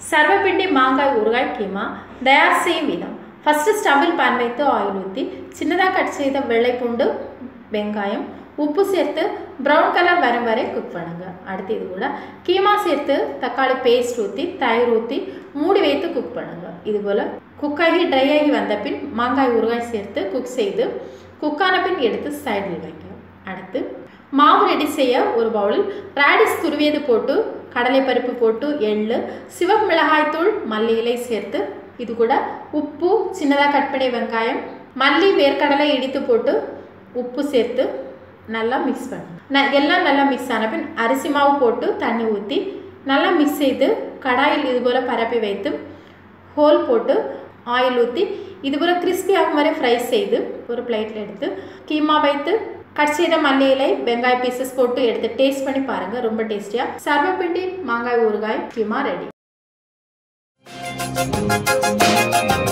சர்வப்பிண்டி மாங்காய் ஊறுகாய் கீமா தயார் செய்யும் விதம் ஃபஸ்ட்டு ஸ்டவ்வில் பேன் வைத்து ஆயில் ஊற்றி சின்னதாக கட் செய்த வெள்ளை பூண்டு வெங்காயம் உப்பு சேர்த்து ப்ரௌன் கலர் வரும் வரை குக் பண்ணுங்க அடுத்து இது கூட கீமா சேர்த்து தக்காளி பேஸ்ட் ஊற்றி தயிர் ஊற்றி மூடி வைத்து குக் பண்ணுங்க இது போல் குக்காகி ட்ரை ஆகி வந்த பின் மாங்காய் ஊறுகாய் சேர்த்து குக் செய்து குக்கான பின் எடுத்து சைடில் வைக்க அடுத்து மாவு ரெடி செய்ய ஒரு பவுலில் ராடிஸ் துருவியது போட்டு கடலைப்பருப்பு போட்டு எள்ளு சிவப்பு மிளகாய் தூள் மல்லி இலை சேர்த்து இது கூட உப்பு சின்னதாக கட் பண்ணி வெங்காயம் மல்லி வேர்க்கடலை இடித்து போட்டு உப்பு சேர்த்து நல்லா மிக்ஸ் பண்ணு ந எல்லாம் நல்லா மிக்ஸ் ஆன பின் அரிசி மாவு போட்டு தண்ணி ஊற்றி நல்லா மிக்ஸ் செய்து கடாயில் இது போல் பரப்பி வைத்து ஹோல் போட்டு ஆயில் ஊற்றி இது போல் கிறிஸ்பி ஆகும் வரை ஃப்ரை செய்து ஒரு பிளேட்டில் எடுத்து கீமா வைத்து கட் செய்த மல்லி இலை வெங்காய பீசஸ் போட்டு எடுத்து டேஸ்ட் பண்ணி பாருங்கள் ரொம்ப டேஸ்டியாக சர்வப்பிண்டி மாங்காய் ஊறுகாய் கீமா ரெடி